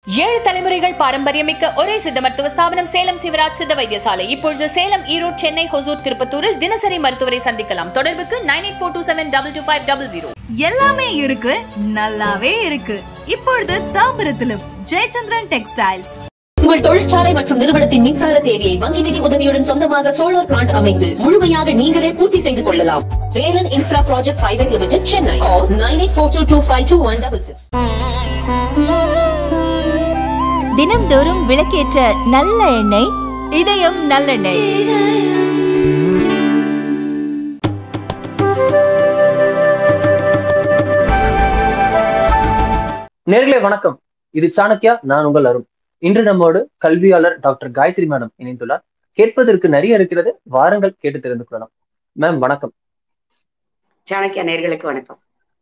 ஏழு தலைமுறைகள் பாரம்பரியமிக்க ஒரே சித்த மருத்துவ ஸ்தாபனம் சேலம் சிவராஜ் சித்த வைத்தியசாலை இப்பொழுது சேலம் ஈரோடு சென்னை ஹொசூர் திருப்பத்தூரில் தினசரி மருத்துவரை சந்திக்கலாம் தொடர்புக்கு nine eight four two seven double two five double zero எல்லாமே இருக்கு நல்லாவே இருக்கு இப்பொழுது தாம்பரத்திலும் ஜெயச்சந்திரன் டெக்ஸ்டைல்ஸ் உங்கள் தொழிற்சாலை மற்றும் நிறுவனத்தின் மின்சார தேவையை வங்கி நிதி உதவியுடன் சொந்தமாக சோலார் பிளான்ட் அமைத்து முழுமையாக நீங்களே பூர்த்தி செய்து கொள்ளலாம் Velan infra project private limited Chennai nine eight four two two five two one double six தினம்தோறும் விளக்கேற்ற நல்ல எண்ணெய் இதயம் நல்லெண்ணெய் நேர்களே வணக்கம் இது சாணக்கியா நான் உங்கள் அருண் இன்று நம்மோடு கல்வியாளர் டாக்டர் காயத்ரி மேடம் இணைந்துள்ளார் கேட்பதற்கு நிறைய இருக்கிறது வாருங்கள் கேட்டு தெரிந்து கொள்ளலாம் மேம் வணக்கம் சாணக்கியா நேர்களுக்கு வணக்கம்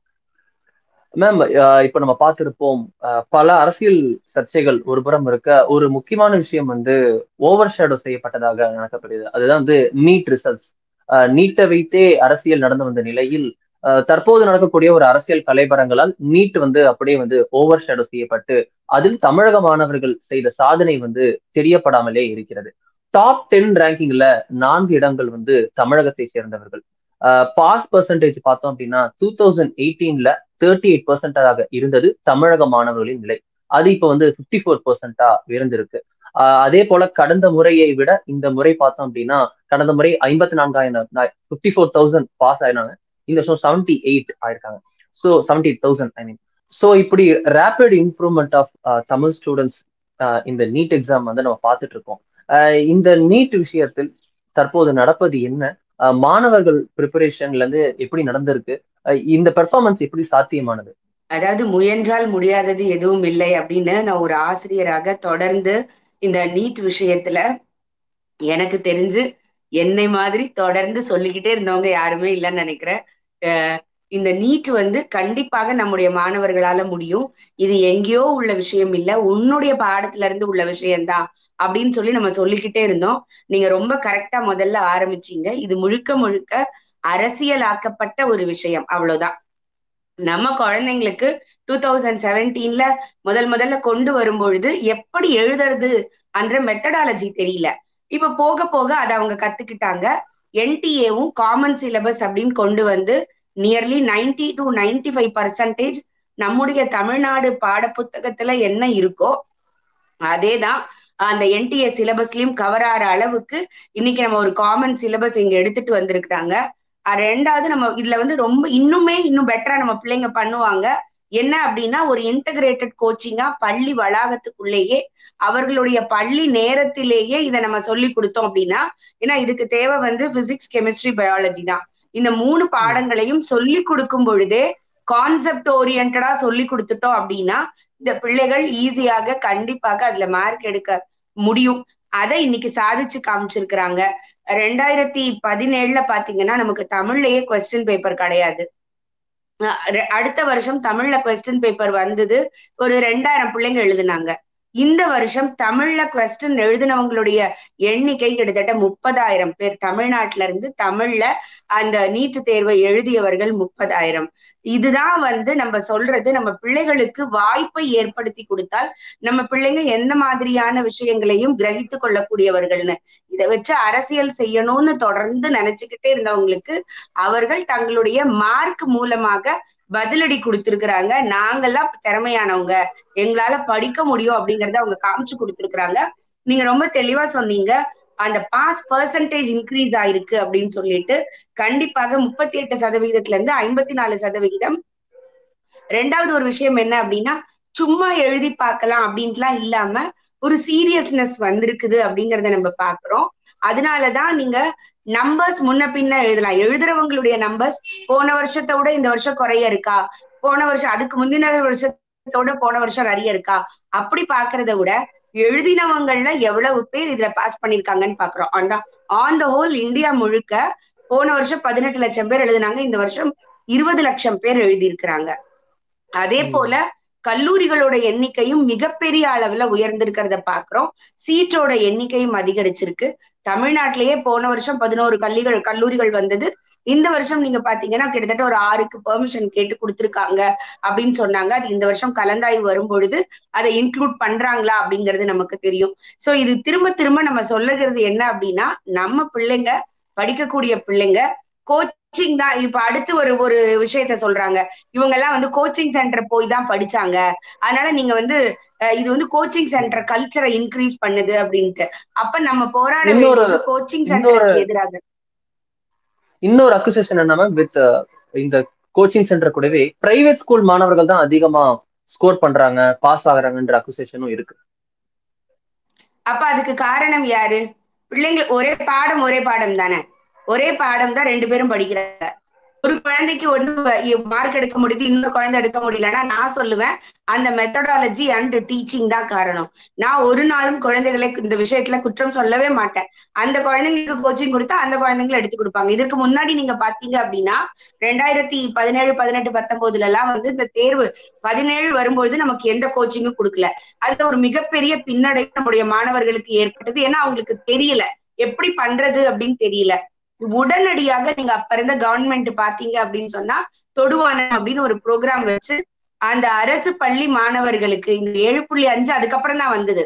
மேம் இப்ப நம்ம பார்த்திருப்போம் அஹ், பல அரசியல் சர்ச்சைகள் ஒரு புறம் இருக்க ஒரு முக்கியமான விஷயம் வந்து ஓவர் ஷேடோ செய்யப்பட்டதாக நடக்கப்படுது அதுதான் வந்து நீட் ரிசல்ட்ஸ் நீட்டை வைத்தே அரசியல் நடந்து வந்த நிலையில் அஹ், தற்போது நடக்கக்கூடிய ஒரு அரசியல் கலைபரங்களால் நீட் வந்து அப்படியே வந்து ஓவர் ஷேடோ செய்யப்பட்டு அதில் தமிழக மாணவர்கள் செய்த சாதனை வந்து தெரியப்படாமலே இருக்கிறது டாப் டென் ரேங்கிங்ல நான்கு இடங்கள் வந்து தமிழகத்தை சேர்ந்தவர்கள் பாஸ் பர்சன்டேஜ் பார்த்தோம் அப்படின்னா டூ தௌசண்ட் எயிட்டீன்ல தேர்ட்டி எயிட் பர்சன்டாக இருந்தது தமிழக மாணவர்களின் நிலை அது இப்போ வந்து ஃபிஃப்டி ஃபோர் பர்சன்டா உயர்ந்திருக்கு ஆஹ் அதே போல கடந்த முறையை விட இந்த முறை பார்த்தோம் அப்படின்னா கடந்த முறை ஐம்பத்தி நான்காயிரம் ஃபிஃப்டி ஃபோர் தௌசண்ட் பாஸ் ஆயினாங்க இந்த வருஷம் செவன்டி எயிட் ஆயிருக்காங்க so seventy eight thousand I mean so இப்படி rapid improvement of Tamil students இந்த நீட் எக்ஸாம் வந்து நம்ம பார்த்துட்டு இருக்கோம் ஆஹ் இந்த நீட் விஷயத்தில் தற்போது நடப்பது என்ன ஆஹ் மாணவர்கள் ப்ரிப்பரேஷன்ல இருந்து எப்படி நடந்திருக்கு ஆஹ் இந்த பெர்ஃபார்மன்ஸ் எப்படி சாத்தியமானது அதாவது முயன்றால் முடியாதது எதுவும் இல்லை அப்படின்னு நான் ஒரு ஆசிரியராக தொடர்ந்து இந்த நீட் விஷயத்துல எனக்கு தெரிஞ்சு என்னை மாதிரி தொடர்ந்து சொல்லிக்கிட்டே இருந்தவங்க யாருமே இல்லைன்னு நினைக்கிறேன் அஹ் இந்த நீட் வந்து கண்டிப்பாக நம்முடைய மாணவர்களால முடியும் இது எங்கேயோ உள்ள விஷயம் இல்ல உன்னுடைய பாடத்துல இருந்து உள்ள விஷயம்தான் அப்படின்னு சொல்லி நம்ம சொல்லிக்கிட்டே இருந்தோம் நீங்க ரொம்ப கரெக்டா முதல்ல ஆரம்பிச்சீங்க இது முழுக்க முழுக்க அரசியலாக்கப்பட்ட ஒரு விஷயம் அவ்வளவுதான் நம்ம குழந்தைங்களுக்கு டூ தௌசண்ட் செவன்டீன்ல முதல் முதல்ல கொண்டு வரும்பொழுது எப்படி எழுதுறது என்ற மெத்தடாலஜி தெரியல இப்ப போக போக அதை அவங்க கத்துக்கிட்டாங்க என்டிஏவும் காமன் சிலபஸ் அப்படின்னு கொண்டு வந்து nearly ninety to ninety five percentage நம்முடைய தமிழ்நாடு பாட புத்தகத்துல என்ன இருக்கோ அதேதான் அந்த என்டிஏ சிலபஸ்லயும் கவர் ஆகிற அளவுக்கு இன்னைக்கு நம்ம ஒரு காமன் சிலபஸ் இங்க எடுத்துட்டு வந்திருக்கிறாங்க அஹ் ரெண்டாவது நம்ம இதுல வந்து ரொம்ப இன்னுமே இன்னும் பெட்டரா நம்ம பிள்ளைங்க பண்ணுவாங்க என்ன அப்படின்னா ஒரு இன்டகிரேட்டட் கோச்சிங்கா பள்ளி வளாகத்துக்குள்ளேயே அவர்களுடைய பள்ளி நேரத்திலேயே இதை நம்ம சொல்லி கொடுத்தோம் அப்படின்னா ஏன்னா இதுக்கு தேவை வந்து பிசிக்ஸ் கெமிஸ்ட்ரி பயாலஜி தான் இந்த மூணு பாடங்களையும் சொல்லி கொடுக்கும் பொழுதே கான்செப்ட் ஓரியன்டா சொல்லி கொடுத்துட்டோம் அப்படின்னா இந்த பிள்ளைகள் ஈஸியாக கண்டிப்பாக அதுல மார்க் எடுக்க முடியும் அதை இன்னைக்கு சாதிச்சு காமிச்சிருக்கிறாங்க ரெண்டாயிரத்தி பதினேழுல பாத்தீங்கன்னா நமக்கு தமிழ்லயே கொஸ்டின் பேப்பர் கிடையாது அஹ் ரெ- அடுத்த வருஷம் தமிழ்ல கொஸ்டின் பேப்பர் வந்தது ஒரு ரெண்டாயிரம் பிள்ளைங்க எழுதுனாங்க இந்த வருஷம் தமிழ்ல கொஸ்டின் எழுதினவங்களுடைய எண்ணிக்கை கிட்டத்தட்ட முப்பதாயிரம் பேர் தமிழ்நாட்டுல இருந்து தமிழ்ல அந்த நீட்டு தேர்வை எழுதியவர்கள் முப்பதாயிரம் இதுதான் வந்து நம்ம சொல்றது நம்ம பிள்ளைகளுக்கு வாய்ப்பை ஏற்படுத்தி கொடுத்தால் நம்ம பிள்ளைங்க எந்த மாதிரியான விஷயங்களையும் கிரகித்து கொள்ளக்கூடியவர்கள்னு இதை வச்சு அரசியல் செய்யணும்னு தொடர்ந்து நினைச்சுக்கிட்டே இருந்தவங்களுக்கு அவர்கள் தங்களுடைய மார்க் மூலமாக பதிலடி கொடுத்திருக்கிறாங்க நாங்கெல்லாம் திறமையானவங்க எங்களால படிக்க முடியும் அப்படிங்கறத அவங்க காமிச்சு கொடுத்திருக்கிறாங்க நீங்க ரொம்ப தெளிவா சொன்னீங்க அந்த பாஸ் பர்சன்டேஜ் இன்க்ரீஸ் ஆயிருக்கு அப்படின்னு சொல்லிட்டு கண்டிப்பாக முப்பத்தி எட்டு சதவிகிதத்துல இருந்து ஐம்பத்தி நாலு சதவிகிதம் ரெண்டாவது ஒரு விஷயம் என்ன அப்படின்னா சும்மா எழுதி பார்க்கலாம் அப்படின்ட்டுலாம் இல்லாம ஒரு சீரியஸ்னஸ் வந்திருக்குது அப்படிங்கறத நம்ம பாக்குறோம் அதனாலதான் நீங்க நம்பர்ஸ் முன்ன பின்ன எழுதலாம் எழுதுறவங்களுடைய நம்பர்ஸ் போன வருஷத்தை விட இந்த வருஷம் குறைய இருக்கா போன வருஷம் அதுக்கு முந்தின வருஷத்தோட போன வருஷம் நிறைய இருக்கா அப்படி பாக்குறத விட எழுதினவங்கள்ல எவ்வளவு பேர் இதுல பாஸ் பண்ணிருக்காங்கன்னு பாக்குறோம் ஆனா ஆன் த ஹோல் இந்தியா முழுக்க போன வருஷம் பதினெட்டு லட்சம் பேர் எழுதினாங்க இந்த வருஷம் இருபது லட்சம் பேர் எழுதியிருக்கிறாங்க அதே போல கல்லூரிகளோட எண்ணிக்கையும் மிகப்பெரிய அளவுல உயர்ந்திருக்கிறத பாக்குறோம் சீட்டோட எண்ணிக்கையும் அதிகரிச்சிருக்கு தமிழ்நாட்டிலேயே போன வருஷம் பதினோரு கல்லிகள் கல்லூரிகள் வந்தது இந்த வருஷம் நீங்க பாத்தீங்கன்னா கிட்டத்தட்ட ஒரு ஆறுக்கு பெர்மிஷன் கேட்டு கொடுத்துருக்காங்க அப்படின்னு சொன்னாங்க அது இந்த வருஷம் கலந்தாய்வு வரும் பொழுது அதை இன்க்ளூட் பண்றாங்களா அப்படிங்கிறது நமக்கு தெரியும் சோ இது திரும்ப திரும்ப நம்ம சொல்லுகிறது என்ன அப்படின்னா நம்ம பிள்ளைங்க படிக்கக்கூடிய பிள்ளைங்க கோச்சிங் தான் இப்ப அடுத்து ஒரு ஒரு விஷயத்த சொல்றாங்க இவங்க எல்லாம் வந்து கோச்சிங் சென்டர் போய் தான் படிச்சாங்க அதனால நீங்க வந்து அஹ், இது வந்து கோச்சிங் சென்டர் கல்ச்சரை இன்க்ரீஸ் பண்ணுது அப்படின்ட்டு அப்ப நம்ம போராட இன்னொரு- வேண்டியது கோச்சிங் சென்டருக்கு எதிராக இன்னொரு அக்குசேஷன் என்ன மேம் வித் இந்த கோச்சிங் சென்டர் கூடவே பிரைவேட் ஸ்கூல் மாணவர்கள் தான் அதிகமா ஸ்கோர் பண்றாங்க பாஸ் ஆகுறாங்கன்ற அக்குசேஷனும் இருக்கு அப்ப அதுக்கு காரணம் யாரு பிள்ளைங்க ஒரே பாடம் ஒரே பாடம் தானே ஒரே பாடம் தான் ரெண்டு பேரும் படிக்கிறாங்க ஒரு குழந்தைக்கு ஒண்ணு மார்க் எடுக்க முடியுது இன்னொரு குழந்தை எடுக்க முடியலன்னா நான் சொல்லுவேன் அந்த மெத்தடாலஜி அண்ட் டீச்சிங் தான் காரணம் நான் ஒரு நாளும் குழந்தைகளை இந்த விஷயத்துல குற்றம் சொல்லவே மாட்டேன் அந்த குழந்தைங்களுக்கு கோச்சிங் கொடுத்தா அந்த குழந்தைங்களை எடுத்து கொடுப்பாங்க இதுக்கு முன்னாடி நீங்க பாத்தீங்க அப்படின்னா ரெண்டாயிரத்தி பதினேழு பதினெட்டு பத்தொன்பதுல எல்லாம் வந்து இந்த தேர்வு பதினேழு வரும்போது நமக்கு எந்த கோச்சிங்கும் கொடுக்கல அதுல ஒரு மிகப்பெரிய பின்னடை நம்முடைய மாணவர்களுக்கு ஏற்பட்டது ஏன்னா அவங்களுக்கு தெரியல எப்படி பண்றது அப்படின்னு தெரியல உடனடியாக நீங்க அப்ப இருந்த கவர்மெண்ட் பாத்தீங்க அப்படின்னு சொன்னா தொடுவானம் அப்படின்னு ஒரு ப்ரோக்ராம் வச்சு அந்த அரசு பள்ளி மாணவர்களுக்கு இந்த ஏழு புள்ளி அஞ்சு அதுக்கப்புறம் தான் வந்தது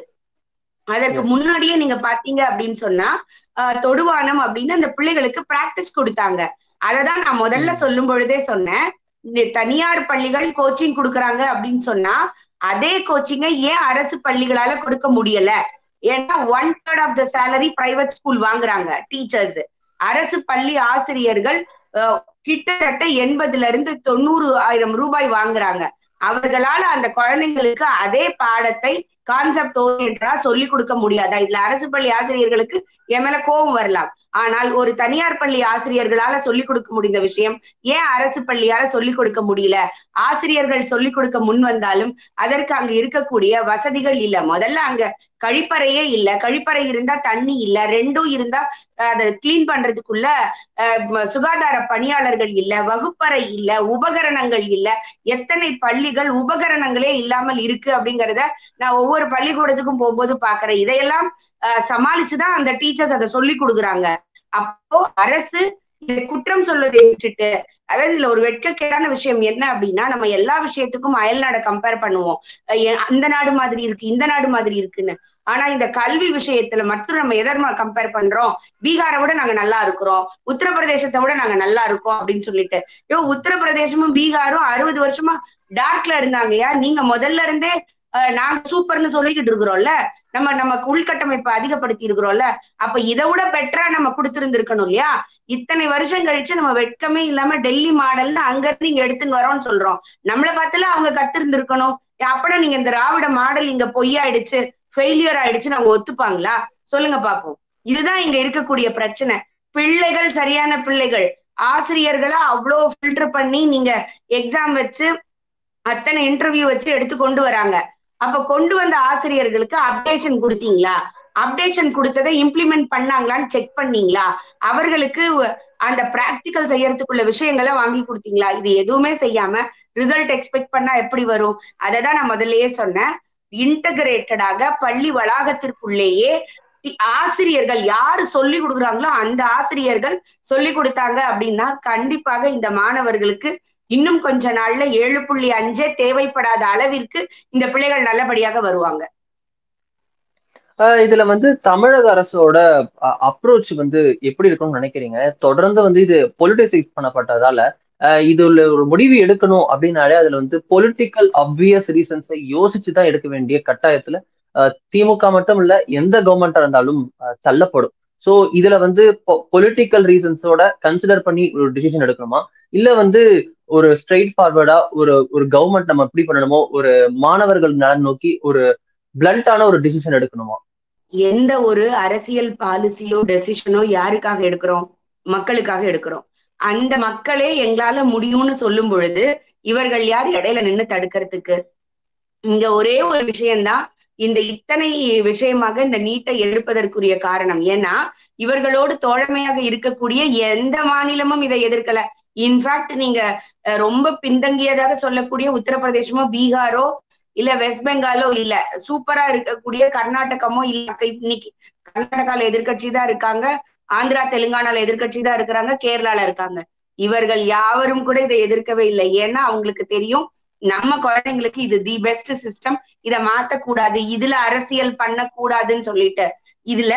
அதற்கு Yes. முன்னாடியே நீங்க பாத்தீங்க அப்படின்னு சொன்னா ஆஹ், தொடுவானம் அப்படின்னு அந்த பிள்ளைகளுக்கு பிராக்டிஸ் கொடுத்தாங்க அததான் நான் முதல்ல சொல்லும் பொழுதே சொன்னேன் இந்த தனியார் பள்ளிகள் கோச்சிங் கொடுக்கறாங்க அப்படின்னு சொன்னா அதே கோச்சிங்கை ஏன் அரசு பள்ளிகளால கொடுக்க முடியல ஏன்னா one third of the salary private school வாங்குறாங்க டீச்சர்ஸ் அரசு பள்ளி ஆசிரியர்கள் அஹ், கிட்டத்தட்ட எண்பதுல இருந்து தொண்ணூறு ஆயிரம் ரூபாய் வாங்குறாங்க அவர்களால அந்த குழந்தைங்களுக்கு அதே பாடத்தை கான்செப்ட் ஓரியன்டா சொல்லி கொடுக்க முடியாதா இதுல அரசு பள்ளி ஆசிரியர்களுக்கு என் மேல கோபம் வரலாம் ஆனால் ஒரு தனியார் பள்ளி ஆசிரியர்களால சொல்லிக் கொடுக்க முடிந்த விஷயம் ஏன் அரசு பள்ளியால சொல்லிக் கொடுக்க முடியல ஆசிரியர்கள் சொல்லிக் கொடுக்க முன் வந்தாலும் அதற்கு அங்க இருக்கக்கூடிய வசதிகள் இல்ல முதல்ல அங்க கழிப்பறையே இல்ல கழிப்பறை இருந்தா தண்ணி இல்ல ரெண்டும் இருந்தா அஹ், அதை கிளீன் பண்றதுக்குள்ள அஹ், ம- சுகாதார பணியாளர்கள் இல்ல வகுப்பறை இல்ல உபகரணங்கள் இல்ல எத்தனை பள்ளிகள் உபகரணங்களே இல்லாமல் இருக்கு அப்படிங்கறத நான் ஒவ்வொரு பள்ளிக்கூடத்துக்கும் போகும்போது பாக்குறேன் இதையெல்லாம் அஹ், சமாளிச்சுதான் அந்த டீச்சர்ஸ் அதை சொல்லி கொடுக்குறாங்க அப்போ அரசு இதை குற்றம் சொல்வதை விட்டுட்டு அதாவது இதுல ஒரு வெட்கக்கேடான விஷயம் என்ன அப்படின்னா நம்ம எல்லா விஷயத்துக்கும் அயல் நாடை கம்பேர் பண்ணுவோம் அஹ் எ- அந்த நாடு மாதிரி இருக்கு இந்த நாடு மாதிரி இருக்குன்னு ஆனா இந்த கல்வி விஷயத்துல மட்டும் நம்ம எதர் கம்பேர் பண்றோம் பீகாரை விட நாங்க நல்லா இருக்கிறோம் உத்தரப்பிரதேசத்தை விட நாங்க நல்லா இருக்கோம் அப்படின்னு சொல்லிட்டு ஐயோ உத்தரப்பிரதேசமும் பீகாரும் அறுபது வருஷமா டார்க்ல இருந்தாங்கயா நீங்க முதல்ல இருந்தே அஹ், நாங்க சூப்பர்னு சொல்லிக்கிட்டு இருக்கிறோம்ல நம்ம நமக்கு உள்கட்டமைப்பை அதிகப்படுத்தி இருக்கிறோம்ல அப்ப இதை விட பெட்டரா நம்ம கொடுத்திருந்திருக்கணும் இல்லையா இத்தனை வருஷம் கழிச்சு நம்ம வெட்கமே இல்லாம டெல்லி மாடல்னு அங்க இருந்து இங்க எடுத்துன்னு வரோம்னு சொல்றோம் நம்மள பார்த்துல அவங்க கத்திருந்திருக்கணும் அப்பனா நீங்க இந்த திராவிட மாடல் இங்க பொய்யாயிடுச்சு ஃபெயிலியர் ஆயிடுச்சு அவங்க ஒத்துப்பாங்களா சொல்லுங்க பாப்போம் இதுதான் இங்க இருக்கக்கூடிய பிரச்சனை பிள்ளைகள் சரியான பிள்ளைகள் ஆசிரியர்களை அவ்வளோ ஃபில்டர் பண்ணி நீங்க எக்ஸாம் வச்சு அத்தனை இன்டர்வியூ வச்சு எடுத்து கொண்டு வராங்க அப்ப கொண்டு வந்த ஆசிரியர்களுக்கு அப்டேஷன் கொடுத்தீங்களா அப்டேஷன் கொடுத்ததை இம்ப்ளிமெண்ட் பண்ணாங்களான்னு செக் பண்ணீங்களா அவர்களுக்கு அந்த பிராக்டிக்கல் செய்யறதுக்குள்ள விஷயங்களை வாங்கி கொடுத்தீங்களா இது எதுவுமே செய்யாம ரிசல்ட் எக்ஸ்பெக்ட் பண்ணா எப்படி வரும் அதை தான் நான் முதல்லயே சொன்னேன் இன்டகிரேட்டடாக பள்ளி வளாகத்திற்குள்ளேயே தி- ஆசிரியர்கள் யாரு சொல்லி கொடுக்குறாங்களோ அந்த ஆசிரியர்கள் சொல்லி கொடுத்தாங்க அப்படின்னா கண்டிப்பாக இந்த மாணவர்களுக்கு இன்னும் கொஞ்ச நாள்ல ஏழு புள்ளி அஞ்சே தேவைப்படாத அளவிற்கு இந்த பிள்ளைகள் நல்லபடியாக வருவாங்க ஆஹ் இதுல வந்து தமிழக அரசோட அப்ரோச் வந்து எப்படி இருக்கும்னு நினைக்கிறீங்க தொடர்ந்து வந்து இது பொலிட்டிசைஸ் பண்ணப்பட்டதால ஆஹ் இதுல ஒரு முடிவு எடுக்கணும் அப்படின்னாலே அதுல வந்து பொலிட்டிக்கல் அப்வியஸ் ரீசன்ஸை யோசிச்சு தான் எடுக்க வேண்டிய கட்டாயத்துல ஆஹ் திமுக மட்டும் இல்ல எந்த கவர்மெண்டா இருந்தாலும் ஆஹ் தள்ளப்படும் சோ இதுல வந்து பொலிட்டிக்கல் ரீசன்ஸோட கன்சிடர் பண்ணி ஒரு டிசிஷன் எடுக்கணுமா இல்ல வந்து ஒரு ஸ்ட்ரெயிட் ஃபார்வர்டா ஒரு ஒரு கவர்மெண்ட் நம்ம எப்படி பண்ணணுமோ ஒரு மாணவர்கள் நலன் நோக்கி ஒரு பிளண்டான ஒரு டிசிஷன் எடுக்கணுமா எந்த ஒரு அரசியல் பாலிசியோ டெசிஷனோ யாருக்காக எடுக்கிறோம் மக்களுக்காக எடுக்கிறோம் அந்த மக்களே எங்களால முடியும்னு சொல்லும் பொழுது இவர்கள் யார் இடையில நின்னு தடுக்கிறதுக்கு இங்க ஒரே ஒரு விஷயம்தான் இந்த இத்தனை விஷயமாக இந்த நீட்டை எதிர்ப்பதற்குரிய காரணம் ஏன்னா இவர்களோடு தோழமையாக இருக்கக்கூடிய எந்த மாநிலமும் இதை எதிர்க்கல இன்ஃபேக்ட் நீங்க அஹ், ரொம்ப பின்தங்கியதாக சொல்லக்கூடிய உத்தரப்பிரதேசமோ பீகாரோ இல்ல வெஸ்ட் பெங்காலோ இல்ல சூப்பரா இருக்கக்கூடிய கர்நாடகமோ இல்ல இன்னைக்கு கர்நாடகால எதிர்க்கட்சி தான் இருக்காங்க ஆந்திரா தெலுங்கானால எதிர்க்கட்சி தான் இருக்கிறாங்க கேரளால இருக்காங்க இவர்கள் யாவரும் கூட இதை எதிர்க்கவே இல்லை ஏன்னா அவங்களுக்கு தெரியும் நம்ம குழந்தைங்களுக்கு இது தி பெஸ்ட் சிஸ்டம் இத மாத்தக்கூடாது இதுல அரசியல் பண்ணக்கூடாதுன்னு சொல்லிட்டு இதுல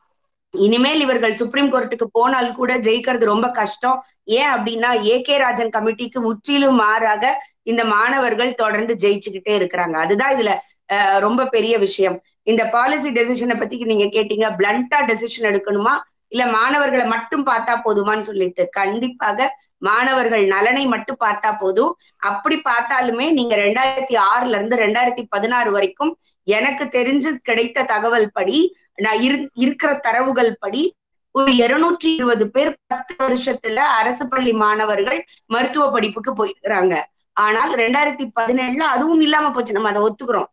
இனிமேல் இவர்கள் சுப்ரீம் கோர்ட்டுக்கு போனால் கூட ஜெயிக்கிறது ரொம்ப கஷ்டம் ஏன் அப்படின்னா ஏ கே ராஜன் கமிட்டிக்கு முற்றிலும் மாறாக இந்த மாணவர்கள் தொடர்ந்து ஜெயிச்சுக்கிட்டே இருக்கிறாங்க அதுதான் இதுல அஹ், ரொம்ப பெரிய விஷயம் இந்த பாலிசி டெசிஷனை பத்தி நீங்க கேட்டீங்க பிளண்டா டெசிஷன் எடுக்கணுமா இல்ல மாணவர்களை மட்டும் பார்த்தா போதுமான்னு சொல்லிட்டு கண்டிப்பாக மாணவர்கள் நலனை மட்டும் பார்த்தா போதும் அப்படி பார்த்தாலுமே நீங்க ரெண்டாயிரத்தி ஆறுல இருந்து ரெண்டாயிரத்தி பதினாறு வரைக்கும் எனக்கு தெரிஞ்சு கிடைத்த தகவல் படி நான் இரு- இருக்கிற தரவுகள் படி ஒரு இருநூற்றி இருபது பேர் பத்து வருஷத்துல அரசு பள்ளி மாணவர்கள் மருத்துவ படிப்புக்கு போயிருக்கிறாங்க ஆனால் ரெண்டாயிரத்தி பதினேழுல அதுவும் இல்லாம போச்சு நம்ம அதை ஒத்துக்கிறோம்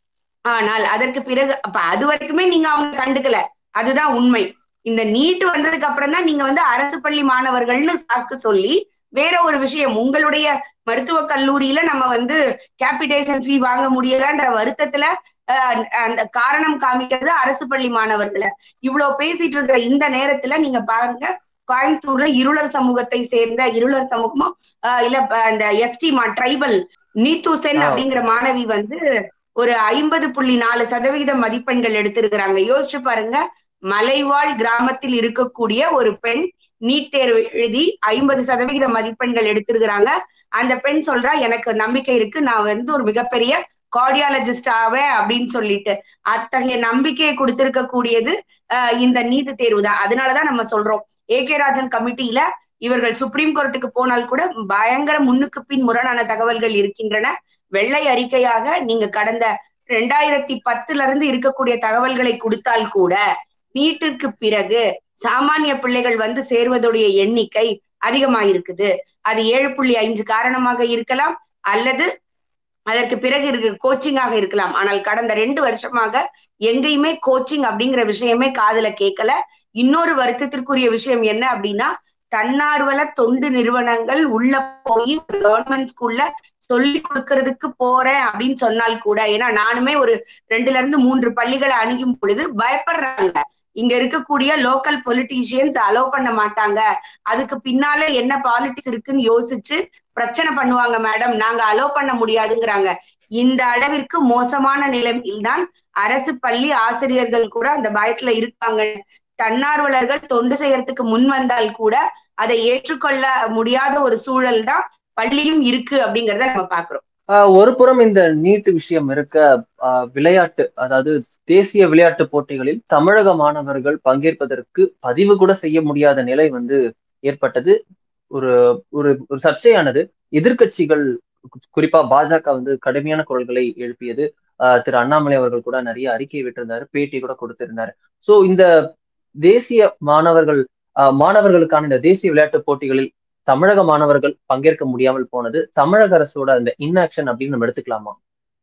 ஆனால் அதற்கு பிறகு அப்ப அது வரைக்குமே நீங்க அவங்க கண்டுக்கல அதுதான் உண்மை இந்த நீட் வந்ததுக்கு அப்புறம் தான் நீங்க வந்து அரசு பள்ளி மாணவர்கள்னு சாக்கு சொல்லி வேற ஒரு விஷயம் உங்களுடைய மருத்துவக் கல்லூரியில நம்ம வந்து கேபிடேஷன் ஃபீ வாங்க முடியலன்ற வருத்தத்துல அஹ், அந்த காரணம் காமிக்கிறது அரசு பள்ளி மாணவர்களை இவ்வளவு பேசிட்டு இருக்கிற இந்த நேரத்துல நீங்க பாருங்க கோயம்புத்தூர்ல இருளர் சமூகத்தை சேர்ந்த இருளர் சமூகமும் ஆஹ் இல்ல ப- அந்த எஸ்டி மா ட்ரைபல் நீத்து சென் ஆ. அப்படிங்கிற மாணவி வந்து ஒரு ஐம்பது புள்ளி நாலு சதவிகித மதிப்பெண்கள் எடுத்திருக்கிறாங்க யோசிச்சு பாருங்க மலைவாழ் கிராமத்தில் இருக்கக்கூடிய ஒரு பெண் நீட் தேர்வு எழுதி ஐம்பது சதவிகித மதிப்பெண்கள் எடுத்திருக்கிறாங்க அந்த பெண் சொல்றா எனக்கு நம்பிக்கை இருக்கு நான் வந்து ஒரு மிகப்பெரிய கார்டியாலஜிஸ்ட் ஆவேன் அப்படின்னு சொல்லிட்டு அத்தகைய நம்பிக்கையை கொடுத்திருக்க கூடியது ஆஹ் இந்த நீட் தேர்வு தான் அதனாலதான் நம்ம சொல்றோம் ஏ கே ராஜன் கமிட்டியில இவர்கள் சுப்ரீம் கோர்ட்டுக்கு போனால் கூட பயங்கர முன்னுக்கு பின் முரணான தகவல்கள் இருக்கின்றன வெள்ளை அறிக்கையாக நீங்க கடந்த ரெண்டாயிரத்தி பத்துல இருந்து இருக்கக்கூடிய தகவல்களை கொடுத்தால் கூட நீட்டிற்கு பிறகு சாமானிய பிள்ளைகள் வந்து சேர்வதுடைய எண்ணிக்கை அதிகமாயிருக்குது அது ஏழு புள்ளி ஐந்து காரணமாக இருக்கலாம் அல்லது அதற்கு பிறகு இருக்கிற கோச்சிங்காக இருக்கலாம் ஆனால் கடந்த ரெண்டு வருஷமாக எங்கேயுமே கோச்சிங் அப்படிங்கிற விஷயமே காதுல கேட்கல இன்னொரு வருத்தத்திற்குரிய விஷயம் என்ன அப்படின்னா தன்னார்வல தொண்டு நிறுவனங்கள் உள்ள போய் கவர்மெண்ட் ஸ்கூல்ல சொல்லி கொடுக்கறதுக்கு போறேன் அப்படின்னு சொன்னால் கூட ஏன்னா நானுமே ஒரு ரெண்டுல இருந்து மூன்று பள்ளிகளை அணுகும் பொழுது பயப்படுறாங்க இங்க இருக்கக்கூடிய லோக்கல் பொலிட்டீஷியன்ஸ் அலோவ் பண்ண மாட்டாங்க அதுக்கு பின்னால என்ன பாலிடிக்ஸ் இருக்குன்னு யோசிச்சு பிரச்சனை பண்ணுவாங்க மேடம் நாங்க அலோவ் பண்ண முடியாதுங்கிறாங்க இந்த அளவிற்கு மோசமான நிலைமையில்தான் அரசு பள்ளி ஆசிரியர்கள் கூட அந்த பயத்துல இருக்காங்க தன்னார்வலர்கள் தொண்டு செய்யறதுக்கு முன் வந்தால் கூட அதை ஏற்றுக்கொள்ள முடியாத ஒரு சூழல் தான் பள்ளியும் இருக்கு அப்படிங்கறத நம்ம பாக்குறோம் ஆஹ் ஒரு புறம் இந்த நீட் விஷயம் இருக்க ஆஹ் விளையாட்டு அதாவது தேசிய விளையாட்டு போட்டிகளில் தமிழக மாணவர்கள் பங்கேற்பதற்கு பதிவு கூட செய்ய முடியாத நிலை வந்து ஏற்பட்டது ஒரு ஒரு ஒரு சர்ச்சையானது எதிர்க்கட்சிகள் குறிப்பா பாஜக வந்து கடுமையான குரல்களை எழுப்பியது ஆஹ் திரு அண்ணாமலை அவர்கள் கூட நிறைய அறிக்கை விட்டிருந்தாரு பேட்டி கூட கொடுத்திருந்தாரு சோ இந்த தேசிய மாணவர்கள் ஆஹ் மாணவர்களுக்கான இந்த தேசிய விளையாட்டு போட்டிகளில் தமிழக மாணவர்கள் பங்கேற்க முடியாமல் போனது தமிழக அரசோட அந்த இன்ஆக்ஷன் அப்படின்னு நம்ம எடுத்துக்கலாமா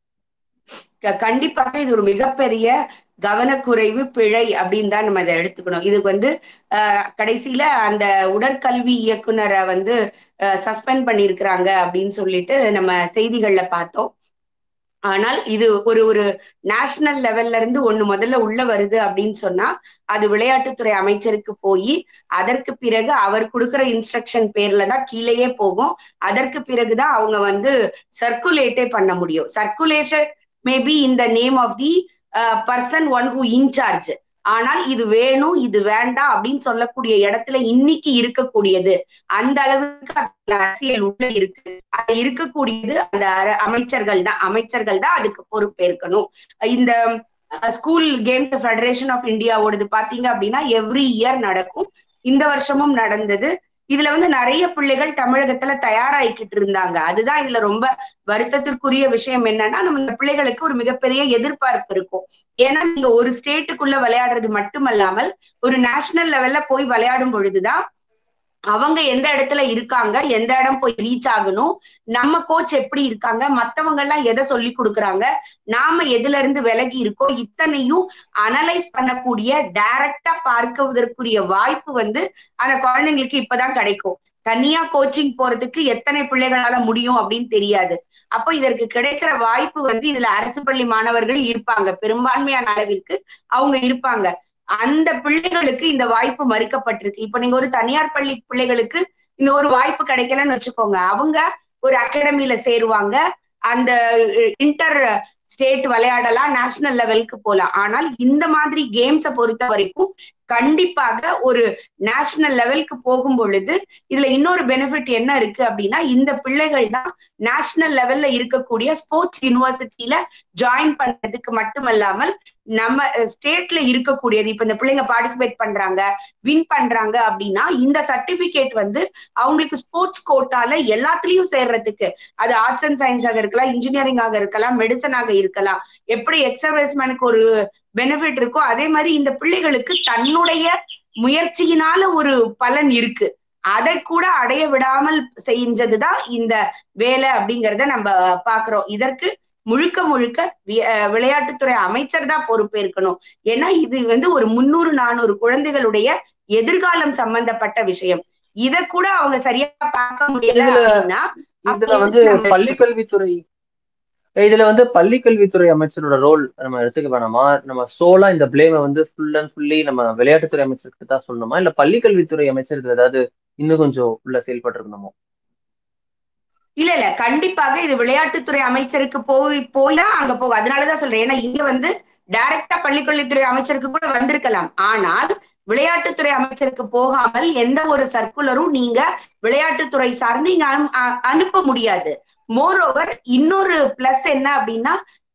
க- கண்டிப்பாக இது ஒரு மிகப்பெரிய கவனக்குறைவு பிழை அப்படின்னு தான் நம்ம இதை எடுத்துக்கணும் இதுக்கு வந்து அஹ், கடைசியில அந்த உடற்கல்வி இயக்குனரை வந்து சஸ்பெண்ட் பண்ணியிருக்கிறாங்க அப்படின்னு சொல்லிட்டு நம்ம செய்திகள்ல பார்த்தோம் ஆனால் இது ஒரு ஒரு நேஷனல் லெவல்ல இருந்து ஒண்ணு முதல்ல உள்ள வருது அப்படின்னு சொன்னா அது விளையாட்டுத்துறை அமைச்சருக்கு போய் அதற்கு பிறகு அவர் கொடுக்கிற இன்ஸ்ட்ரக்ஷன் பேர்ல தான் கீழேயே போகும் அதற்கு பிறகுதான் அவங்க வந்து சர்க்குலேட்டே பண்ண முடியும் circulation maybe in the name of the person one who in charge ஆனால் இது வேணும் இது வேண்டாம் அப்படின்னு சொல்லக்கூடிய இடத்துல இன்னைக்கு இருக்கக்கூடியது அந்த அளவுக்கு அதுல அரசியல் உள்ள இருக்கு அது இருக்கக்கூடியது அந்த அர- அமைச்சர்கள் தான் அமைச்சர்கள் தான் அதுக்கு பொறுப்பேற்கணும் இந்த ஸ்கூல் கேம்ஸ் ஃபெடரேஷன் ஆஃப் இந்தியாவோடது பாத்தீங்க அப்படின்னா எவ்ரி இயர் நடக்கும் இந்த வருஷமும் நடந்தது இதுல வந்து நிறைய பிள்ளைகள் தமிழகத்துல தயாராகிக்கிட்டு இருந்தாங்க அதுதான் இதுல ரொம்ப வருத்தத்திற்குரிய விஷயம் என்னன்னா நம்ம இந்த பிள்ளைகளுக்கு ஒரு மிகப்பெரிய எதிர்பார்ப்பு இருக்கும் ஏன்னா நீங்க ஒரு ஸ்டேட்டுக்குள்ள விளையாடுறது மட்டுமல்லாமல் ஒரு நேஷனல் லெவல்ல போய் விளையாடும் பொழுதுதான் அவங்க எந்த இடத்துல இருக்காங்க எந்த இடம் போய் ரீச் ஆகணும் நம்ம கோச் எப்படி இருக்காங்க மத்தவங்க எல்லாம் எதை சொல்லி கொடுக்குறாங்க நாம எதுல இருந்து விலகி இருக்கோம் இத்தனையும் அனலைஸ் பண்ணக்கூடிய டைரக்டா பார்க்குவதற்குரிய வாய்ப்பு வந்து அந்த குழந்தைங்களுக்கு இப்பதான் கிடைக்கும் தனியா கோச்சிங் போறதுக்கு எத்தனை பிள்ளைகளால முடியும் அப்படின்னு தெரியாது அப்போ இதற்கு கிடைக்கிற வாய்ப்பு வந்து இதுல அரசு பள்ளி மாணவர்கள் இருப்பாங்க பெரும்பான்மையான அளவிற்கு அவங்க இருப்பாங்க அந்த பிள்ளைகளுக்கு இந்த வாய்ப்பு மறுக்கப்பட்டிருக்கு இப்ப நீங்க ஒரு தனியார் பள்ளி பிள்ளைகளுக்கு இந்த ஒரு வாய்ப்பு கிடைக்கலன்னு வச்சுக்கோங்க அவங்க ஒரு அகாடமில சேருவாங்க அந்த இன்டர் ஸ்டேட் விளையாடலாம் நேஷனல் லெவலுக்கு போலாம் ஆனால் இந்த மாதிரி கேம்ஸை பொறுத்த வரைக்கும் கண்டிப்பாக ஒரு நேஷனல் லெவலுக்கு போகும் பொழுது இதுல இன்னொரு பெனிஃபிட் என்ன இருக்கு அப்படின்னா இந்த பிள்ளைகள் தான் நேஷனல் லெவல்ல இருக்கக்கூடிய ஸ்போர்ட்ஸ் யூனிவர்சிட்டியில ஜாயின் பண்றதுக்கு மட்டுமல்லாமல் நம்ம ஸ்டேட்ல இருக்கக்கூடியது இப்ப இந்த பிள்ளைங்க பார்ட்டிசிபேட் பண்றாங்க வின் பண்றாங்க அப்படின்னா இந்த சர்டிபிகேட் வந்து அவங்களுக்கு ஸ்போர்ட்ஸ் கோட்டால எல்லாத்துலயும் சேர்றதுக்கு அது ஆர்ட்ஸ் அண்ட் சயின்ஸாக இருக்கலாம் இன்ஜினியரிங்காக இருக்கலாம் மெடிசனாக இருக்கலாம் எப்படி எக்ஸர்வைஸ்மேனுக்கு ஒரு பெனிஃபிட் இருக்கோ அதே மாதிரி இந்த பிள்ளைகளுக்கு தன்னுடைய முயற்சியினால ஒரு பலன் இருக்கு அதை கூட அடைய விடாமல் செஞ்சதுதான் இந்த வேலை அப்படிங்கறத நம்ம பாக்குறோம் இதற்கு முழுக்க முழுக்க விளையாட்டுத்துறை அமைச்சர் தான் பொறுப்பேற்கணும் ஏன்னா இது வந்து ஒரு முன்னூறு நானூறு குழந்தைகளுடைய எதிர்காலம் சம்பந்தப்பட்ட விஷயம் இத கூட அவங்க சரியா பார்க்க முடியல அப்படின்னா இதுல வந்து பள்ளி கல்வித்துறை இதுல வந்து பள்ளி கல்வித்துறை அமைச்சரோட ரோல் நம்ம எடுத்துக்க வேணாமா நம்ம சோலா இந்த பிளேமை வந்து ஃபுல் அண்ட் ஃபுல்லி நம்ம விளையாட்டுத்துறை அமைச்சருக்கு தான் சொல்லணுமா இல்ல பள்ளி கல்வித்துறை அமைச்சர் இதுல ஏதாவது இன்னும் கொஞ்சம் உள்ள செயல்பட்டு இருக்கணுமோ இல்ல இல்ல கண்டிப்பாக இது விளையாட்டுத்துறை அமைச்சருக்கு போய் போய் தான் அங்க போகும் அதனாலதான் சொல்றேன் ஏன்னா இங்க வந்து டைரக்டா பள்ளிக்கல்வித்துறை அமைச்சருக்கு கூட வந்திருக்கலாம் ஆனால் விளையாட்டுத்துறை அமைச்சருக்கு போகாமல் எந்த ஒரு சர்க்குலரும் நீங்க விளையாட்டுத்துறை சார்ந்து இங்க அனுப்ப முடியாது மோரோவர் இன்னொரு பிளஸ் என்ன அப்படின்னா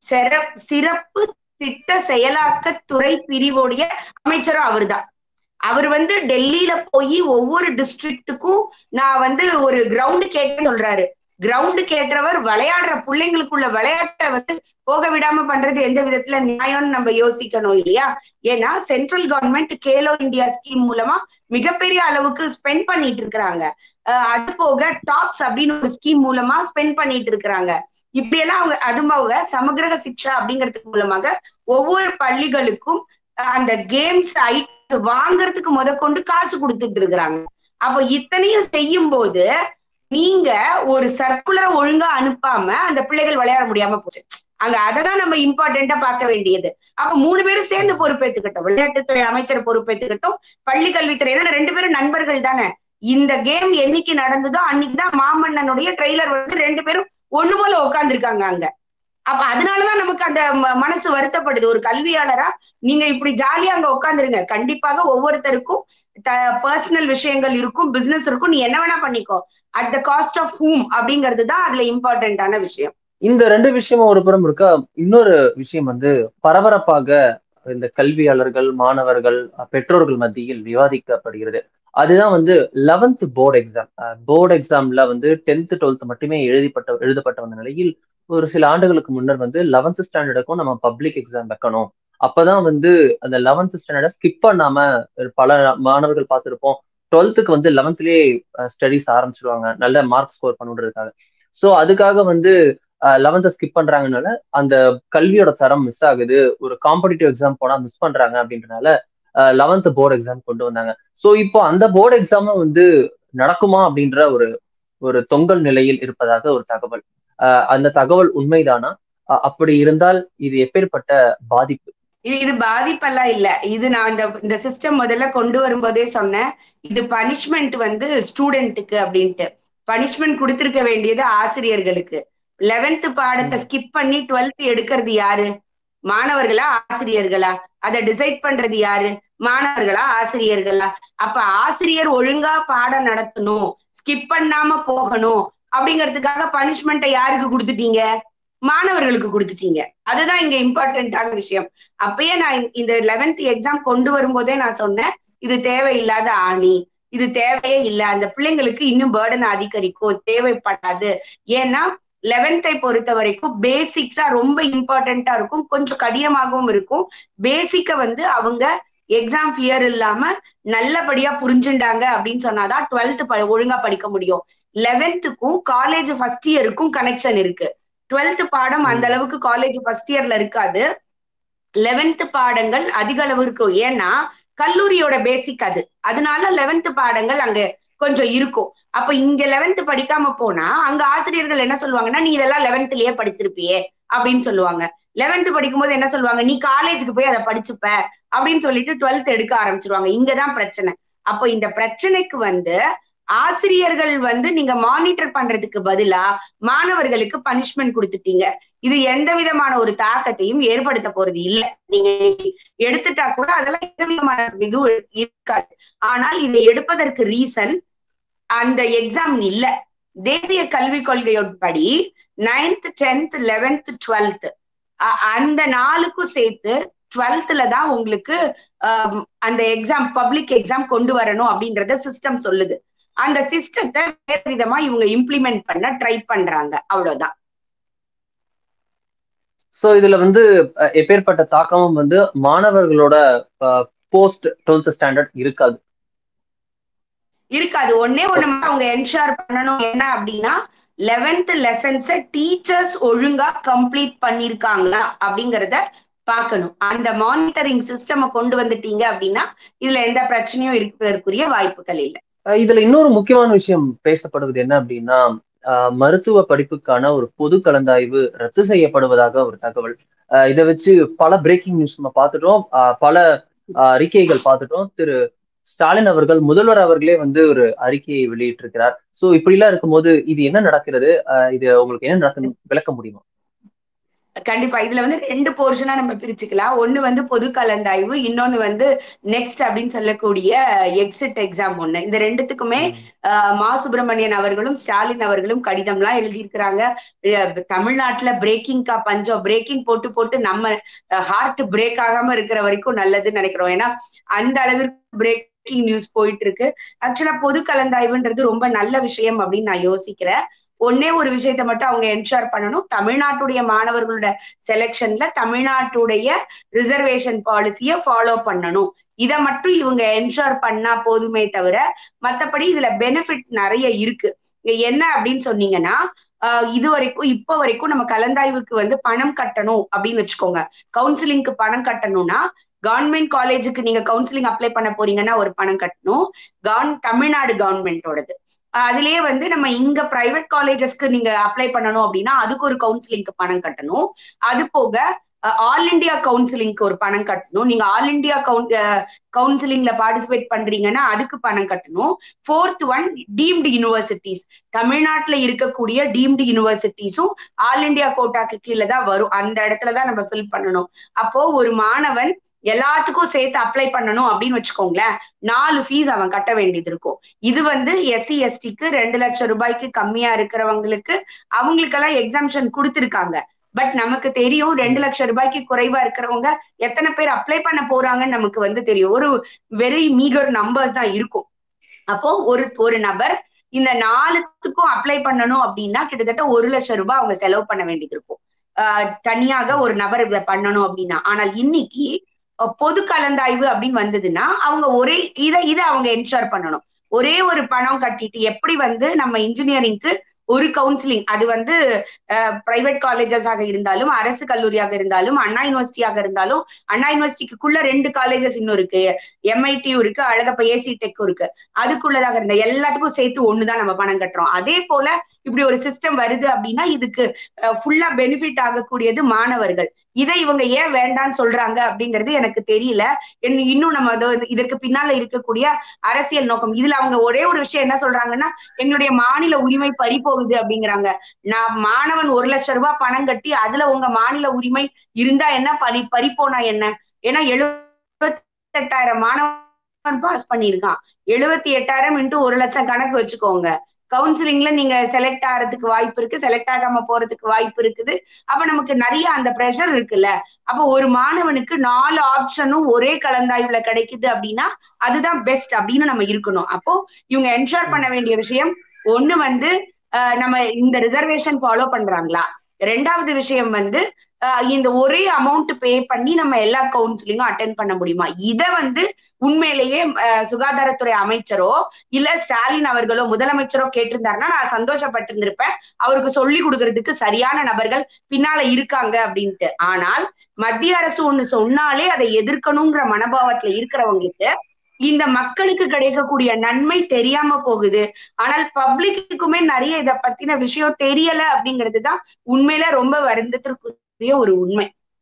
சிறப்பு திட்ட செயலாக்கத்துறை பிரிவுடைய அமைச்சரும் அவர்தான் அவர் வந்து டெல்லியில போய் ஒவ்வொரு டிஸ்ட்ரிக்ட்டுக்கும் நான் வந்து ஒரு கிரவுண்டு கேட்டேன்னு சொல்றாரு கிரவுண்டு கேட்டவர் விளையாடுற பிள்ளைங்களுக்குள்ள விளையாட்டை வந்து போக விடாம பண்றது எந்த விதத்துல நியாயம்னு நம்ம யோசிக்கணும் இல்லையா ஏன்னா central government Khelo India scheme மூலமா மிகப்பெரிய அளவுக்கு ஸ்பெண்ட் பண்ணிட்டு இருக்கிறாங்க அது போக டாப்ஸ் அப்படின்னு ஒரு ஸ்கீம் மூலமா ஸ்பெண்ட் பண்ணிட்டு இருக்கிறாங்க இப்படி எல்லாம் அவங்க அது போக சமகிரக சிக்ஷா அப்படிங்கிறதுக்கு மூலமாக ஒவ்வொரு பள்ளிகளுக்கும் அந்த கேம்ஸ் ஐட்டம் வாங்குறதுக்கு முத கொண்டு காசு கொடுத்துட்டு இருக்கிறாங்க அப்ப இத்தனையும் செய்யும் போது நீங்க ஒரு சர்க்குலரை ஒழுங்கா அனுப்பாம அந்த பிள்ளைகள் விளையாட முடியாம போச்சு அங்க அததான் நம்ம இம்பார்ட்டண்டா பார்க்க வேண்டியது அப்ப மூணு பேரும் சேர்ந்து பொறுப்பேற்றுக்கிட்டோம் விளையாட்டுத்துறை அமைச்சர் பொறுப்பேற்றுக்கிட்டோம் பள்ளி கல்வித்துறை ஏன்னா ரெண்டு பேரும் நண்பர்கள் தானே இந்த கேம் என்னைக்கு நடந்ததோ அன்னைக்குதான் மாமன்னனுடைய ட்ரெய்லர் வந்து ரெண்டு பேரும் ஒண்ணு போல உட்காந்துருக்காங்க அங்க அப்ப அதனாலதான் நமக்கு அந்த மனசு வருத்தப்படுது ஒரு கல்வியாளரா நீங்க இப்படி ஜாலியா அங்க உட்காந்துருங்க கண்டிப்பாக ஒவ்வொருத்தருக்கும் பர்சனல் விஷயங்கள் இருக்கும் பிசினஸ் இருக்கும் நீ என்ன வேணா பண்ணிக்கோ at the cost of whom அப்படிங்கிறது தான் அதுல இம்பார்ட்டன்டான விஷயம் இந்த ரெண்டு விஷயமும் ஒரு புறம் இருக்கா இன்னொரு விஷயம் வந்து பரபரப்பாக இந்த கல்வியாளர்கள் மாணவர்கள் பெற்றோர்கள் மத்தியில் விவாதிக்கப்படுகிறது அதுதான் வந்து லெவன்த் போர்டு எக்ஸாம் போர்டு எக்ஸாம்ல வந்து டென்த் டுவெல்த் மட்டுமே எழுதிப்பட்ட எழுதப்பட்ட வந்த நிலையில் ஒரு சில ஆண்டுகளுக்கு முன்னர் வந்து லெவன்த் ஸ்டாண்டர்டுக்கும் நம்ம பப்ளிக் எக்ஸாம் வைக்கணும் அப்பதான் வந்து அந்த லெவன்த் ஸ்டாண்டர்டை ஸ்கிப் பண்ணாம பல மாணவர்கள் பார்த்துருப்போம் டுவெல்த்துக்கு வந்து லெவன்த்லயே ஸ்டடிஸ் ஆரம்பிச்சிடுவாங்க நல்ல மார்க் ஸ்கோர் பண்ணுறதுக்காக ஸோ அதுக்காக வந்து லெவன்த்தை ஸ்கிப் பண்றாங்கனால அந்த கல்வியோட தரம் மிஸ் ஆகுது ஒரு காம்படிட்டிவ் எக்ஸாம் போனா மிஸ் பண்றாங்க அப்படின்றனால லெவன்த் போர்டு எக்ஸாம் கொண்டு வந்தாங்க ஸோ இப்போ அந்த போர்டு எக்ஸாமும் வந்து நடக்குமா அப்படின்ற ஒரு ஒரு தொங்கல் நிலையில் இருப்பதாக ஒரு தகவல் அந்த தகவல் உண்மைதானா அப்படி இருந்தால் இது எப்பேற்பட்ட பாதிப்பு இது இது பாதிப்பெல்லாம் இல்ல இது நான் இந்த இந்த சிஸ்டம் முதல்ல கொண்டு வரும்போதே சொன்னேன் இது பனிஷ்மெண்ட் வந்து ஸ்டூடெண்ட்டுக்கு அப்படின்ட்டு பனிஷ்மெண்ட் கொடுத்திருக்க வேண்டியது ஆசிரியர்களுக்கு லெவன்த் பாடத்தை ஸ்கிப் பண்ணி டுவெல்த் எடுக்கிறது யாரு மாணவர்களா ஆசிரியர்களா அதை டிசைட் பண்றது யாரு மாணவர்களா ஆசிரியர்களா அப்ப ஆசிரியர் ஒழுங்கா பாடம் நடத்தணும் ஸ்கிப் பண்ணாம போகணும் அப்படிங்கிறதுக்காக பனிஷ்மெண்ட்டை யாருக்கு கொடுத்துட்டீங்க மாணவர்களுக்கு கொடுத்துட்டீங்க அதுதான் இங்க இம்பார்ட்டன்டான விஷயம் அப்பயே நான் இந்த லெவன்த் எக்ஸாம் கொண்டு வரும்போதே நான் சொன்னேன் இது தேவையில்லாத ஆணி இது தேவையே இல்லை அந்த பிள்ளைங்களுக்கு இன்னும் பேர்டன் அதிகரிக்கும் தேவைப்படாது ஏன்னா லெவன்த்தை பொறுத்த வரைக்கும் பேசிக்ஸா ரொம்ப இம்பார்ட்டண்டா இருக்கும் கொஞ்சம் கடினமாகவும் இருக்கும் பேசிக்க வந்து அவங்க எக்ஸாம் ஃபியர் இல்லாம நல்லபடியா புரிஞ்சுட்டாங்க அப்படின்னு சொன்னாதான் டுவெல்த் ஒழுங்கா படிக்க முடியும் லெவன்த்துக்கும் காலேஜ் ஃபர்ஸ்ட் இயருக்கும் கனெக்ஷன் இருக்கு டுவெல்த் பாடம் அந்த அளவுக்கு காலேஜ் ஃபர்ஸ்ட் இயர்ல இருக்காது லெவன்த் பாடங்கள் அதிக அளவு இருக்கும் ஏன்னா கல்லூரியோட பேசிக் அது அதனால லெவன்த் பாடங்கள் அங்க கொஞ்சம் இருக்கும் அப்ப இங்க லெவன்த் படிக்காம போனா அங்க ஆசிரியர்கள் என்ன சொல்லுவாங்கன்னா நீ இதெல்லாம் லெவன்த்லயே படிச்சிருப்பியே அப்படின்னு சொல்லுவாங்க லெவன்த் படிக்கும்போது என்ன சொல்லுவாங்க நீ காலேஜுக்கு போய் அதை படிச்சுப்ப அப்படின்னு சொல்லிட்டு டுவெல்த் எடுக்க ஆரம்பிச்சிருவாங்க இங்கதான் பிரச்சனை அப்போ இந்த பிரச்சனைக்கு வந்து ஆசிரியர்கள் வந்து நீங்க மானிட்டர் பண்றதுக்கு பதிலா மாணவர்களுக்கு பனிஷ்மெண்ட் கொடுத்துட்டீங்க இது எந்த விதமான ஒரு தாக்கத்தையும் ஏற்படுத்த போறது இல்ல நீங்க எடுத்துட்டா கூட அதெல்லாம் எந்த விதமான இது இருக்காது ஆனால் இதை எடுப்பதற்கு ரீசன் அந்த எக்ஸாம் இல்ல தேசிய கல்விக் கொள்கையோட்படி நைன்த் டென்த் லெவன்த் டுவெல்த் அந்த நாளுக்கும் சேர்த்து டுவெல்த்ல தான் உங்களுக்கு அந்த எக்ஸாம் பப்ளிக் எக்ஸாம் கொண்டு வரணும் அப்படின்றத சிஸ்டம் சொல்லுது அந்த சிஸ்டத்தை வேற விதமா இவங்க இம்ப்ளிமெண்ட் பண்ண ட்ரை பண்றாங்க அவ்வளவுதான் சோ இதுல வந்து எப்பேற்பட்ட தாக்கமும் வந்து மாணவர்களோட போஸ்ட் டுவெல்த் ஸ்டாண்டர்ட் இருக்காது இருக்காது ஒன்னே ஒண்ணு அவங்க என்ஷூர் பண்ணணும் என்ன அப்படின்னா லெவன்த் லெசன்ஸ டீச்சர்ஸ் ஒழுங்கா கம்ப்ளீட் பண்ணிருக்காங்களா அப்படிங்கறத பார்க்கணும் அந்த மானிட்டரிங் சிஸ்டம் கொண்டு வந்துட்டீங்க அப்படின்னா இதுல எந்த பிரச்சனையும் இருப்பதற்குரிய வாய்ப்புகள் இல்லை இதுல இன்னொரு முக்கியமான விஷயம் பேசப்படுவது என்ன அப்படின்னா மருத்துவ படிப்புக்கான ஒரு பொது கலந்தாய்வு ரத்து செய்யப்படுவதாக ஒரு தகவல் இதை வச்சு பல பிரேக்கிங் நியூஸ் நம்ம பார்த்துட்டோம் பல அறிக்கைகள் பார்த்துட்டோம் திரு ஸ்டாலின் அவர்கள் முதல்வர் அவர்களே வந்து ஒரு அறிக்கையை வெளியிட்டிருக்கிறார் சோ இப்படி எல்லாம் இருக்கும்போது இது என்ன நடக்கிறது இது உங்களுக்கு என்ன நடக்குன்னு விளக்க முடியுமா கண்டிப்பா இதுல வந்து ரெண்டு போர்ஷனா நம்ம பிரிச்சுக்கலாம் ஒண்ணு வந்து பொது கலந்தாய்வு இன்னொன்னு வந்து நெக்ஸ்ட் அப்படின்னு சொல்லக்கூடிய எக்ஸிட் எக்ஸாம் ஒண்ணு இந்த ரெண்டுத்துக்குமே மா சுப்பிரமணியன் அவர்களும் ஸ்டாலின் அவர்களும் கடிதம்லாம் எழுதியிருக்கிறாங்க தமிழ்நாட்டுல பிரேக்கிங்கா பஞ்சம் பிரேக்கிங் போட்டு போட்டு நம்ம ஹார்ட் பிரேக் ஆகாம இருக்கிற வரைக்கும் நல்லதுன்னு நினைக்கிறோம் ஏன்னா அந்த அளவிற்கு பிரேக்கிங் நியூஸ் போயிட்டு இருக்கு ஆக்சுவலா பொது கலந்தாய்வுன்றது ரொம்ப நல்ல விஷயம் அப்படின்னு நான் யோசிக்கிறேன் ஒன்னே ஒரு விஷயத்த மட்டும் அவங்க என்ஷூர் பண்ணணும் தமிழ்நாட்டுடைய மாணவர்களோட செலெக்ஷன்ல தமிழ்நாட்டுடைய ரிசர்வேஷன் பாலிசிய ஃபாலோ பண்ணணும் இதை மட்டும் இவங்க என்ஷூர் பண்ணா போதுமே தவிர மத்தபடி இதுல பெனிஃபிட் நிறைய இருக்கு என்ன அப்படின்னு சொன்னீங்கன்னா இது வரைக்கும் இப்ப வரைக்கும் நம்ம கலந்தாய்வுக்கு வந்து பணம் கட்டணும் அப்படின்னு வச்சுக்கோங்க கவுன்சிலிங்க்கு பணம் கட்டணும்னா கவர்மெண்ட் காலேஜுக்கு நீங்க கவுன்சிலிங் அப்ளை பண்ண போறீங்கன்னா ஒரு பணம் கட்டணும் கவர்ன் தமிழ்நாடு கவர்மெண்டோடது அதுலயே வந்து நம்ம இங்க பிரைவேட் காலேஜஸ்க்கு நீங்க அப்ளை பண்ணணும் அப்படின்னா அதுக்கு ஒரு கவுன்சிலிங்க்கு பணம் கட்டணும் அது போக ஆல் இண்டியா கவுன்சிலிங்க்கு ஒரு பணம் கட்டணும் நீங்க ஆல் இண்டியா கவுன் கவுன்சிலிங்ல பார்ட்டிசிபேட் பண்றீங்கன்னா அதுக்கு பணம் கட்டணும் ஃபோர்த் ஒன் டீம்டு யூனிவர்சிட்டிஸ் தமிழ்நாட்டுல இருக்கக்கூடிய டீம்டு யூனிவர்சிட்டிஸும் ஆல் இண்டியா கோட்டாக்கு கீழே தான் வரும் அந்த இடத்துலதான் நம்ம ஃபில் பண்ணணும் அப்போ ஒரு மாணவன் எல்லாத்துக்கும் சேர்த்து அப்ளை பண்ணணும் அப்படின்னு வச்சுக்கோங்களேன் நாலு ஃபீஸ் அவன் கட்ட வேண்டியது இருக்கும் இது வந்து எஸ்சி எஸ்டிக்கு ரெண்டு லட்சம் ரூபாய்க்கு கம்மியா இருக்கிறவங்களுக்கு அவங்களுக்கெல்லாம் எக்ஸாம்ஷன் கொடுத்துருக்காங்க பட் நமக்கு தெரியும் ரெண்டு லட்சம் ரூபாய்க்கு குறைவா இருக்கிறவங்க எத்தனை பேர் அப்ளை பண்ண போறாங்கன்னு நமக்கு வந்து தெரியும் ஒரு வெரி மீகர் நம்பர்ஸ் தான் இருக்கும் அப்போ ஒரு ஒரு நபர் இந்த நாலுத்துக்கும் அப்ளை பண்ணணும் அப்படின்னா கிட்டத்தட்ட ஒரு லட்சம் ரூபாய் அவங்க செலவு பண்ண வேண்டியது இருக்கும் ஆஹ் தனியாக ஒரு நபர் இதை பண்ணணும் அப்படின்னா ஆனால் இன்னைக்கு பொது கலந்தாய்வு அப்படின்னு வந்ததுன்னா அவங்க ஒரே இதை இதை அவங்க என்ஷூர் பண்ணணும் ஒரே ஒரு பணம் கட்டிட்டு எப்படி வந்து நம்ம இன்ஜினியரிங்க்கு ஒரு கவுன்சிலிங் அது வந்து பிரைவேட் காலேஜஸாக இருந்தாலும் அரசு கல்லூரியாக இருந்தாலும் அண்ணா யூனிவர்சிட்டியாக இருந்தாலும் அண்ணா யூனிவர்சிட்டிக்குள்ள ரெண்டு காலேஜஸ் இன்னும் இருக்கு எம்ஐடியும் இருக்கு அழகப்ப ஏசி டெக்கும் இருக்கு அதுக்குள்ளதாக இருந்த எல்லாத்துக்கும் சேர்த்து ஒண்ணுதான் நம்ம பணம் கட்டுறோம் அதே போல இப்படி ஒரு சிஸ்டம் வருது அப்படின்னா இதுக்கு ஃபுல்லா பெனிஃபிட் ஆகக்கூடியது மாணவர்கள் இதை இவங்க ஏன் வேண்டாம்னு சொல்றாங்க அப்படிங்கிறது எனக்கு தெரியல இன்னும் நம்ம இதற்கு பின்னால இருக்கக்கூடிய அரசியல் நோக்கம் இதுல அவங்க ஒரே ஒரு விஷயம் என்ன சொல்றாங்கன்னா எங்களுடைய மாநில உரிமை பறி போகுது அப்படிங்கிறாங்க நான் மாணவன் ஒரு லட்சம் ரூபாய் பணம் கட்டி அதுல உங்க மாநில உரிமை இருந்தா என்ன பறி பறிப்போனா என்ன ஏன்னா எழுபத்தி எட்டாயிரம் மாணவன் பாஸ் பண்ணியிருக்கான் எழுபத்தி எட்டாயிரம் இன்ட்டு ஒரு லட்சம் கணக்கு வச்சுக்கோங்க கவுன்சிலிங்ல நீங்க செலக்ட் ஆகிறதுக்கு வாய்ப்பு இருக்கு செலக்ட் ஆகாம போறதுக்கு வாய்ப்பு இருக்குது அப்ப நமக்கு நிறைய அந்த ப்ரெஷர் இருக்குல்ல அப்ப ஒரு மாணவனுக்கு நாலு ஆப்ஷனும் ஒரே கலந்தாய்வுல கிடைக்குது அப்படின்னா அதுதான் பெஸ்ட் அப்படின்னு நம்ம இருக்கணும் அப்போ இவங்க என்ஷூர் பண்ண வேண்டிய விஷயம் ஒண்ணு வந்து நம்ம இந்த ரிசர்வேஷன் ஃபாலோ பண்றாங்களா ரெண்டாவது விஷயம் வந்து இந்த ஒரே அமௌண்ட் பே பண்ணி நம்ம எல்லா கவுன்சிலிங்கும் அட்டன் பண்ண முடியுமா இத வந்து உண்மையிலேயே சுகாதாரத்துறை அமைச்சரோ இல்ல ஸ்டாலின் அவர்களோ முதலமைச்சரோ கேட்டிருந்தாருன்னா நான் சந்தோஷப்பட்டிருந்திருப்பேன் அவருக்கு சொல்லி கொடுக்கறதுக்கு சரியான நபர்கள் பின்னால இருக்காங்க அப்படின்ட்டு ஆனால் மத்திய அரசு ஒண்ணு சொன்னாலே அதை எதிர்க்கணுங்கிற மனோபாவத்துல இருக்கிறவங்களுக்கு இந்த மக்களுக்கு கிடைக்கக்கூடிய நன்மை தெரியாம போகுது ஆனால் பப்ளிக்குமே நிறைய இத பத்தின விஷயம் தெரியல அப்படிங்கிறது தான் உண்மையில ரொம்ப வருந்தத்திற்குரிய ஒரு உண்மை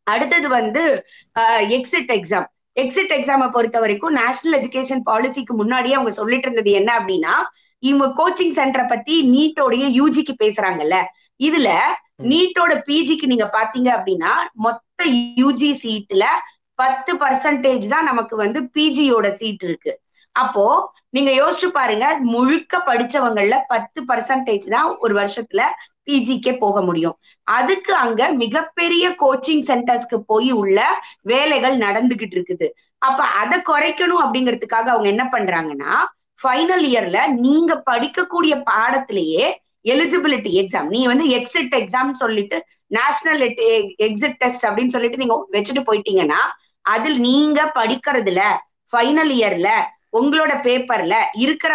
அடுத்தது வந்து எக்ஸிட் எக்ஸாம் எக்ஸிட் எக்ஸாமை பொறுத்த வரைக்கும் நேஷனல் எஜுகேஷன் பாலிசிக்கு முன்னாடியே அவங்க சொல்லிட்டு இருந்தது என்ன அப்படின்னா இவங்க கோச்சிங் சென்டரை பத்தி நீட்டோடைய யூஜிக்கு பேசுறாங்கல்ல இதுல நீட்டோட பிஜிக்கு நீங்க பாத்தீங்க அப்படின்னா மொத்த யூஜி சீட்ல பத்து பர்சன்டேஜ் தான் நமக்கு வந்து பிஜியோட சீட் இருக்கு அப்போ நீங்க யோசிச்சு பாருங்க முழுக்க படிச்சவங்கள்ல பத்து பர்சன்டேஜ் தான் ஒரு வருஷத்துல பிஜிக்கே போக முடியும் அதுக்கு அங்க மிகப்பெரிய கோச்சிங் சென்டர்ஸ்க்கு போய் உள்ள வேலைகள் நடந்துகிட்டு இருக்குது அப்ப அதை குறைக்கணும் அப்படிங்கிறதுக்காக அவங்க என்ன பண்றாங்கன்னா ஃபைனல் இயர்ல நீங்க படிக்கக்கூடிய பாடத்திலேயே எலிஜிபிலிட்டி எக்ஸாம் நீ வந்து எக்ஸிட் எக்ஸாம் சொல்லிட்டு நேஷனல் எக்ஸிட் டெஸ்ட் அப்படின்னு சொல்லிட்டு நீங்க வச்சுட்டு போயிட்டீங்கன்னா அதில் நீங்க படிக்கிறதுல ஃபைனல் இயர்ல உங்களோட பேப்பர்ல இருக்கிற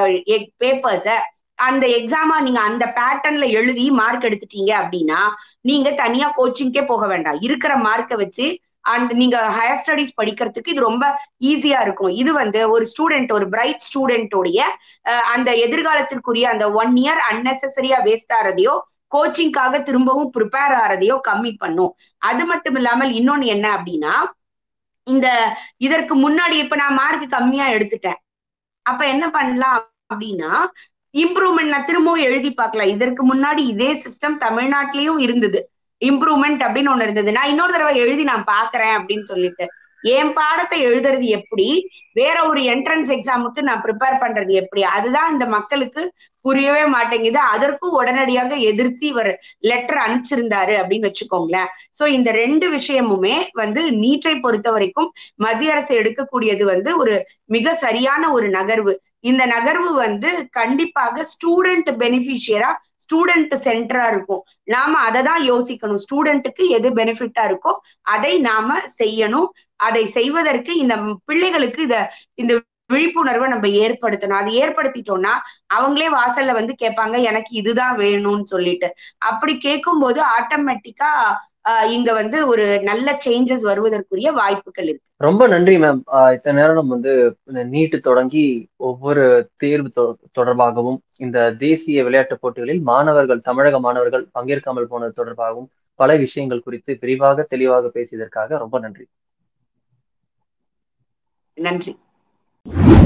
பேப்பர்ஸ அந்த எக்ஸாமா நீங்க அந்த பேட்டர்ன்ல எழுதி மார்க் எடுத்துட்டீங்க அப்படின்னா நீங்க தனியா கோச்சிங்கே போக வேண்டாம் இருக்கிற மார்க்கை வச்சு அண்ட் நீங்க ஹையர் ஸ்டடிஸ் படிக்கிறதுக்கு இது ரொம்ப ஈஸியா இருக்கும் இது வந்து ஒரு ஸ்டூடெண்ட் ஒரு பிரைட் ஸ்டூடெண்டோடைய அந்த எதிர்காலத்திற்குரிய அந்த ஒன் இயர் அன்னெசரியா வேஸ்ட் ஆறதையோ கோச்சிங்காக திரும்பவும் ப்ரிப்பேர் ஆறதையோ கம்மி பண்ணும் அது மட்டும் இல்லாமல் இன்னொன்னு என்ன அப்படின்னா இந்த இதற்கு முன்னாடி இப்ப நான் மார்க் கம்மியா எடுத்துட்டேன் அப்ப என்ன பண்ணலாம் அப்படின்னா இம்ப்ரூவ்மெண்ட் நான் திரும்பவும் எழுதி பார்க்கலாம் இதற்கு முன்னாடி இதே சிஸ்டம் தமிழ்நாட்டிலயும் இருந்தது இம்ப்ரூவ்மெண்ட் அப்படின்னு ஒண்ணு இருந்தது நான் இன்னொரு தடவை எழுதி நான் பாக்குறேன் அப்படின்னு சொல்லிட்டு என் பாடத்தை எழுதுறது எப்படி வேற ஒரு என்ட்ரன்ஸ் எக்ஸாமுக்கு நான் ப்ரிப்பேர் பண்றது எப்படி அதுதான் இந்த மக்களுக்கு புரியவே மாட்டேங்குது அதற்கும் உடனடியாக எதிர்த்து இவர் லெட்டர் அனுப்பிச்சிருந்தாரு அப்படின்னு வச்சுக்கோங்களேன் சோ இந்த ரெண்டு விஷயமுமே வந்து நீட்டை பொறுத்த வரைக்கும் மத்திய அரசு எடுக்கக்கூடியது வந்து ஒரு மிக சரியான ஒரு நகர்வு இந்த நகர்வு வந்து கண்டிப்பாக ஸ்டூடெண்ட் பெனிஃபிஷியரா ஸ்டூடெண்ட் சென்டரா இருக்கும் நாம அதை தான் யோசிக்கணும் ஸ்டூடெண்ட்டுக்கு எது பெனிஃபிட்டா இருக்கோ அதை நாம செய்யணும் அதை செய்வதற்கு இந்த பிள்ளைகளுக்கு இத இந்த விழிப்புணர்வை நம்ம ஏற்படுத்தணும் அது ஏற்படுத்திட்டோம்னா அவங்களே வாசல்ல வந்து கேட்பாங்க எனக்கு இதுதான் வேணும்னு சொல்லிட்டு அப்படி கேட்கும்போது ஆட்டோமேட்டிக்கா இங்க வந்து ஒரு நல்ல சேஞ்சஸ் வருவதற்குரிய வாய்ப்புகள் இருக்கு ரொம்ப நன்றி மேம் இத்தனை நேரம் நம்ம வந்து இந்த நீட்டு தொடங்கி ஒவ்வொரு தேர்வு தொடர்பாகவும் இந்த தேசிய விளையாட்டுப் போட்டிகளில் மாணவர்கள் தமிழக மாணவர்கள் பங்கேற்காமல் போனது தொடர்பாகவும் பல விஷயங்கள் குறித்து விரிவாக தெளிவாக பேசியதற்காக ரொம்ப நன்றி நன்றி